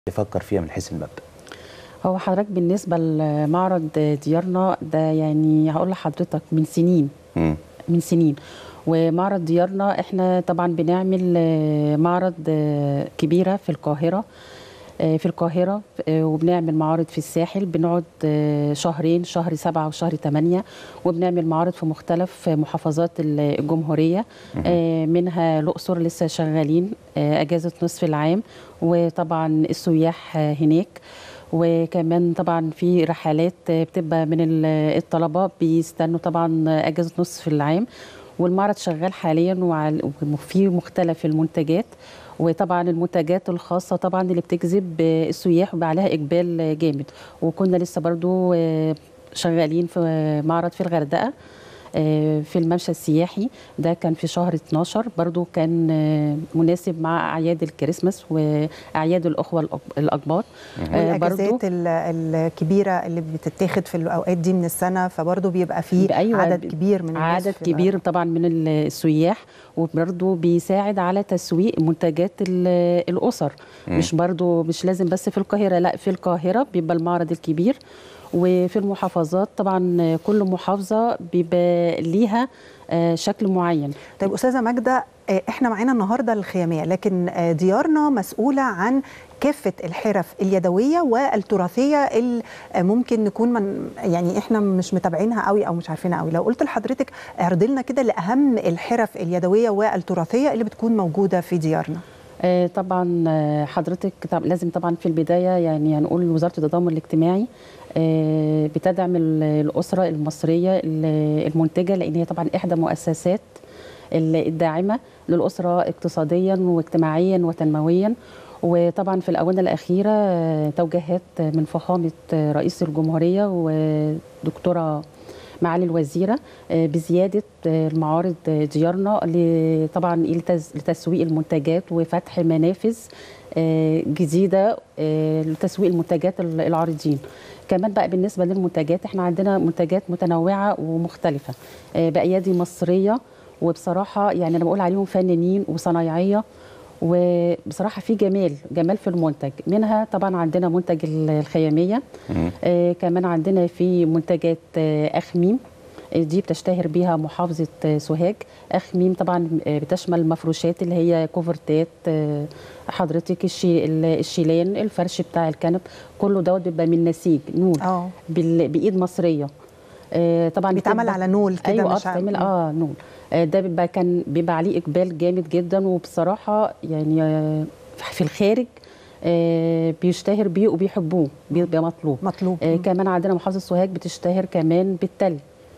يفكر فيها من حيث المبدا هو حضرتك بالنسبه لمعرض ديارنا ده يعني هقول لحضرتك من سنين مم. من سنين ومعرض ديارنا احنا طبعا بنعمل آه، معرض آه، كبيره في القاهره آه، في القاهرة آه، وبنعمل معارض في الساحل بنقعد آه، شهرين شهر سبعة وشهر تمانية وبنعمل معارض في مختلف محافظات الجمهورية آه، منها الأقصر لسه شغالين آه، أجازة نصف العام وطبعا السياح آه، هناك وكمان طبعا في رحلات آه، بتبقى من ال- الطلبة بيستنوا طبعا أجازة نصف العام والمعرض شغال حاليا وعل- وفي مختلف المنتجات وطبعا المنتجات الخاصة طبعا اللي بتجذب آه، السياح وبقى عليها إقبال آه، جامد وكنا لسه برضو آه، شغالين في آه، معرض في الغردقة آه، في الممشى السياحي ده كان في شهر 12 برضو كان آه، مناسب مع أعياد الكريسماس وأعياد الأخوة الأك- الأكبر آه، برضو والاجازات ال- الكبيره اللي بتتاخد في الاوقات دي من السنه فبرضه بيبقى فيه أيوة، عدد كبير من الناس عدد في كبير طبعا من ال- السياح وبرضه بيساعد على تسويق منتجات ال- الاسر مش برضه مش لازم بس في القاهره لا في القاهره بيبقى المعرض الكبير وفي المحافظات طبعا كل محافظه بيبقى ليها آه، شكل معين طيب استاذه ماجده آه، احنا معانا النهارده الخياميه لكن آه، ديارنا مسؤوله عن كافه الحرف اليدويه والتراثيه اللي آه، ممكن نكون من يعني احنا مش متابعينها قوي او مش عارفينها قوي لو قلت لحضرتك اعرضي لنا كده لاهم الحرف اليدويه والتراثيه اللي بتكون موجوده في ديارنا آه، طبعا آه، حضرتك طب لازم طبعا في البدايه يعني هنقول وزاره التضامن الاجتماعي آه، بتدعم ال- الاسره المصريه ال- المنتجه لان هي طبعا احدى مؤسسات ال- الداعمه للاسره اقتصاديا واجتماعيا وتنمويا وطبعا في الاونه الاخيره آه، توجيهات من فخامه آه، رئيس الجمهوريه ودكتوره معالي الوزيره آه، بزياده آه، المعارض آه، ديارنا ل- طبعا لتز- لتسويق المنتجات وفتح منافذ آه، جديده آه، لتسويق المنتجات ال- العارضين كمان بقى بالنسبه للمنتجات احنا عندنا منتجات متنوعه ومختلفه آه، بايادي مصريه وبصراحه يعني انا بقول عليهم فنانين وصنايعيه وبصراحه في جمال جمال في المنتج منها طبعا عندنا منتج ال- الخياميه آه كمان عندنا في منتجات آه اخميم آه، دي بتشتهر بيها محافظة آه، سوهاج أخميم طبعا آه، بتشمل المفروشات اللي هي كوفرتات آه، حضرتك الشي ال- الشيلان الفرش بتاع الكنب كله دوت بيبقى من نسيج نول اه بال- بإيد مصرية آه، طبعا بيتعمل بتبقى- على نول كده ايوه اه مش ع- بتعمل اه نول آه، ده بيبقى كان بيبقى عليه اقبال جامد جدا وبصراحه يعني آه، في الخارج آه، بيشتهر بيه وبيحبوه بيبقى مطلوب مطلوب آه، كمان عندنا محافظه سوهاج بتشتهر كمان بالتل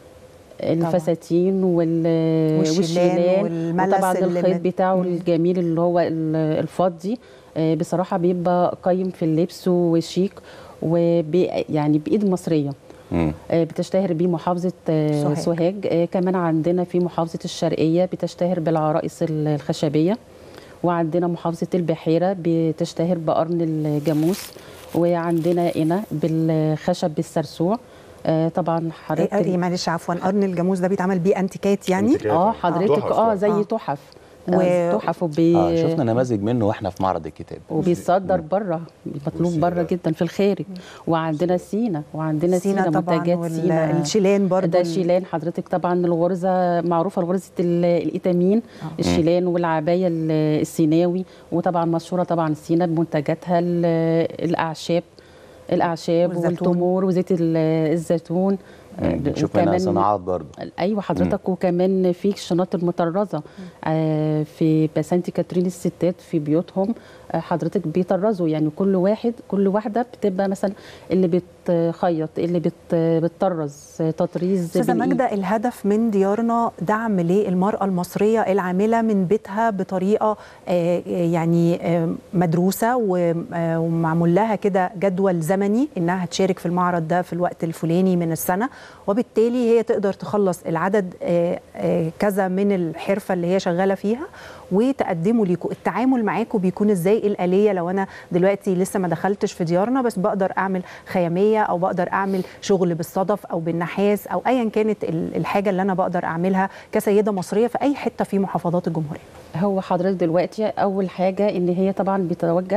الفساتين وال والشيلان والشيلان والملس وطبعا اللي الخيط من- بتاعه مم. الجميل اللي هو ال- الفضي آه، بصراحه بيبقى قيم في اللبس وشيك وبي يعني بايد مصريه مم. آه، بتشتهر بيه محافظة آه، سوهاج. سوهاج آه، كمان عندنا في محافظة الشرقية بتشتهر بالعرائس ال- الخشبية وعندنا محافظة البحيرة بتشتهر بقرن الجاموس وعندنا هنا بالخشب بالسرسوع آه، طبعا إيه حضرتك إيه معلش عفوا قرن الجاموس ده بيتعمل بيه انتيكات يعني أنتيكات. اه حضرتك تحف اه يعني. زي آه. تحف و- آه، تحف وبي... اه شفنا نماذج منه واحنا في معرض الكتاب وبيصدر بره مطلوب وسينا. بره جدا في الخارج وعندنا سينا وعندنا سينا سينا, طبعا منتجات سينا والشيلان برضه ده شيلان حضرتك طبعا الغرزه معروفه غرزه ال- الايتامين الشيلان والعبايه ال- السيناوي وطبعا مشهوره طبعا سينا بمنتجاتها ال- الاعشاب الاعشاب والزيتون. والتمور وزيت ال- الزيتون مم. بنشوف منها صناعات برضه ايوه حضرتك وكمان في الشنط المطرزه آه في بسنت كاترين الستات في بيوتهم آه حضرتك بيطرزوا يعني كل واحد كل واحده بتبقى مثلا اللي بتخيط اللي بت بتطرز آه، تطريز استاذه بالإيد. ماجده الهدف من ديارنا دعم للمراه المصريه العامله من بيتها بطريقه آه، يعني آه، مدروسه و- آه، ومعمول لها كده جدول زمني انها تشارك في المعرض ده في الوقت الفلاني من السنه وبالتالي هي تقدر تخلص العدد آه، آه، كذا من الحرفه اللي هي شغاله فيها وتقدمه ليكم التعامل معاكم بيكون ازاي إيه الاليه لو انا دلوقتي لسه ما دخلتش في ديارنا بس بقدر اعمل خياميه او بقدر اعمل شغل بالصدف او بالنحاس او ايا كانت ال- الحاجه اللي انا بقدر اعملها كسيده مصريه في اي حته في محافظات الجمهوريه هو حضرتك دلوقتي اول حاجه ان هي طبعا بتتوجه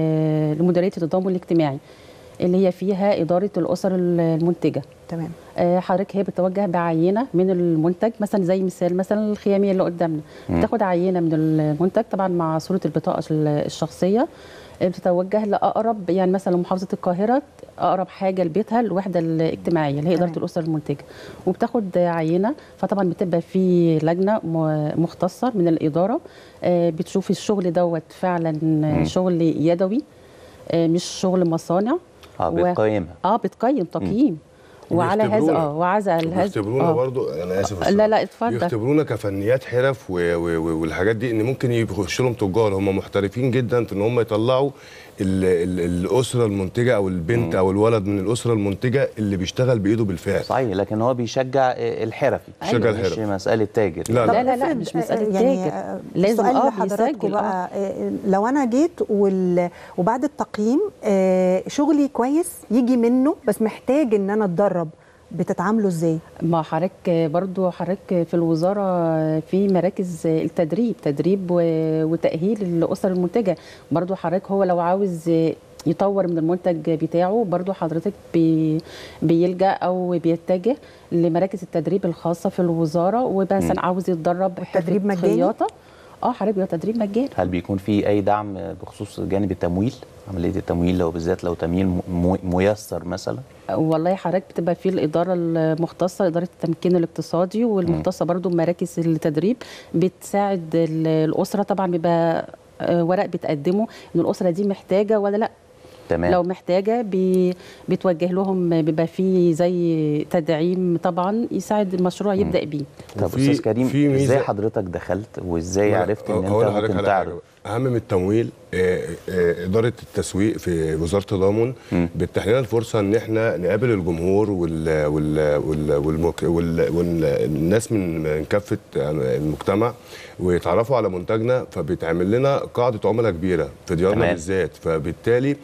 ل- لمديريه التضامن الاجتماعي اللي هي فيها اداره الاسر المنتجه تمام آه، حضرتك هي بتتوجه بعينه من المنتج مثلا زي مثال مثلا الخياميه اللي قدامنا بتاخد عينه من المنتج طبعا مع صوره البطاقه الشخصيه آه، بتتوجه لاقرب يعني مثلا محافظه القاهره اقرب حاجه لبيتها الوحده الاجتماعيه اللي هي اداره تمام. الاسر المنتجه وبتاخد عينه فطبعا بتبقى في لجنه م- مختصه من الاداره آه، بتشوف الشغل دوت فعلا شغل يدوي آه، مش شغل مصانع اه و- بتقيمها اه بتقيم تقييم وعلى هذا وبيختبرونا. اه وعلى هذا بيختبرونا آه. برضو انا اسف بس لا لا اتفضل بيختبرونا كفنيات حرف و... و... و... والحاجات دي ان ممكن يخشوا لهم تجار هم محترفين جدا في ان هم يطلعوا ال... ال... الاسره المنتجه او البنت او الولد من الاسره المنتجه اللي بيشتغل بايده بالفعل صحيح لكن هو بيشجع آه، الحرفي بيشجع مش الحرفي. مساله تاجر لا، لا لا لا افرض، مش آه، مساله يعني تاجر آه، لازم سؤال اه لحضراتكم بيسجل اه بقى آه، لو انا جيت وال... وبعد التقييم آه، شغلي كويس يجي منه بس محتاج ان انا اتدرب بتتعاملوا ازاي؟ ما حضرتك برضو حضرتك في الوزاره في مراكز التدريب تدريب و- وتاهيل الاسر المنتجه برضو حضرتك هو لو عاوز يطور من المنتج بتاعه برضو حضرتك بي بيلجا او بيتجه لمراكز التدريب الخاصه في الوزاره ومثلا عاوز يتدرب والتدريب حرفة مجاني؟ خياطه اه حضرتك بيبقى تدريب مجاني هل بيكون في اي دعم بخصوص جانب التمويل عمليه التمويل لو بالذات لو تمويل م- م- ميسر مثلا والله حضرتك بتبقى في الاداره المختصه اداره التمكين الاقتصادي والمختصه برضو بمراكز التدريب بتساعد ال- الاسره طبعا بيبقى آه، ورق بتقدمه ان الاسره دي محتاجه ولا لا تمام لو محتاجه بي بتوجه لهم بيبقى في زي تدعيم طبعا يساعد المشروع يبدا بيه طب وفي- استاذ كريم في ميزة- ازاي حضرتك دخلت وازاي عرفت ان انت أقول لحضرتك ممكن على تعرض حاجة. اهم من التمويل آه، آه، اداره التسويق في وزاره التضامن بتتيح لنا الفرصه ان احنا نقابل الجمهور وال وال وال والمك وال والناس من من كافه المجتمع ويتعرفوا على منتجنا فبيتعمل لنا قاعده عملاء كبيره في ديارنا تمام. بالذات فبالتالي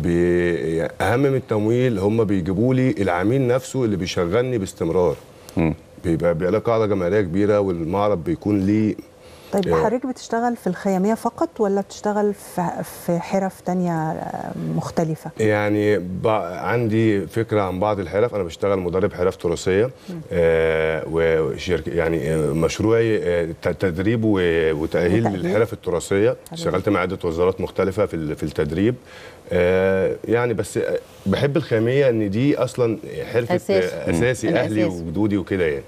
بي يعني اهم من التمويل هم بيجيبوا لي العميل نفسه اللي بيشغلني باستمرار مم. بيبقى بيبقى له قاعده جماهيريه كبيره والمعرض بيكون ليه طيب آه. حضرتك بتشتغل في الخياميه فقط ولا بتشتغل في في حرف تانية آه، مختلفه؟ يعني ب- عندي فكره عن بعض الحرف انا بشتغل مدرب حرف تراثيه آه وشركه يعني آه، مشروعي آه ت- تدريب و- وتاهيل وتأهيل. للحرف التراثيه اشتغلت مع عده وزارات مختلفه في ال- في التدريب آه يعني بس آه، بحب الخاميه ان دي اصلا حرفه أساسي. آه، اساسي مم. اهلي الأساس. وجدودي وكده يعني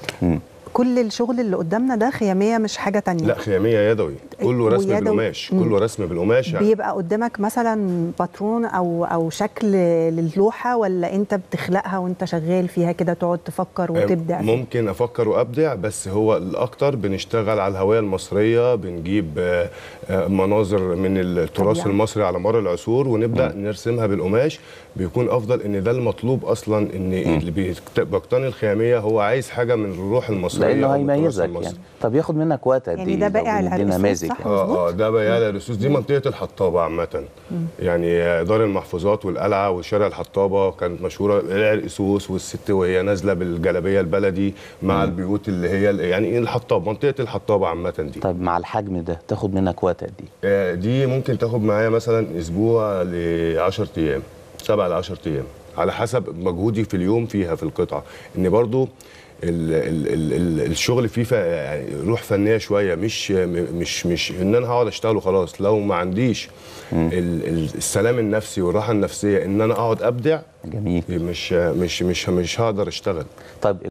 كل الشغل اللي قدامنا ده خياميه مش حاجه تانية لا خياميه يدوي كله رسم ويدوي. بالقماش مم. كله رسم بالقماش يعني بيبقى قدامك مثلا باترون او او شكل للوحه ولا انت بتخلقها وانت شغال فيها كده تقعد تفكر وتبدع فيها؟ ممكن افكر وابدع بس هو الاكتر بنشتغل على الهويه المصريه بنجيب آه، آه، مناظر من التراث طبيعة. المصري على مر العصور ونبدا نرسمها بالقماش بيكون افضل ان ده المطلوب اصلا ان اللي بيكت- بيقتني الخياميه هو عايز حاجه من الروح المصريه لانه أو من التراث هيميزك المصري. يعني طب ياخد منك وقت قد يعني ايه ده لو بائع بندي العرقسوس، نماذج صح؟ يعني. اه اه ده بيال الرصوص دي منطقه الحطابه عامه يعني آه، دار المحفوظات والقلعه وشارع الحطابه كانت مشهوره العرقسوس والست وهي نازله بالجلابيه البلدي مع البيوت اللي هي ال- يعني إيه الحطاب منطقه الحطابه عامه دي طب مع الحجم ده تاخد منك وقت قد ايه آه، دي ممكن تاخد معايا مثلا اسبوع ل 10 ايام 7 ل 10 ايام على حسب مجهودي في اليوم فيها في القطعه ان برضو ال ال ال ال الشغل فيه ف- يعني روح فنيه شويه مش م- مش مش ان انا هقعد اشتغل وخلاص لو ما عنديش ال- ال- السلام النفسي والراحه النفسيه ان انا اقعد ابدع جميل مش مش مش مش هقدر اشتغل طيب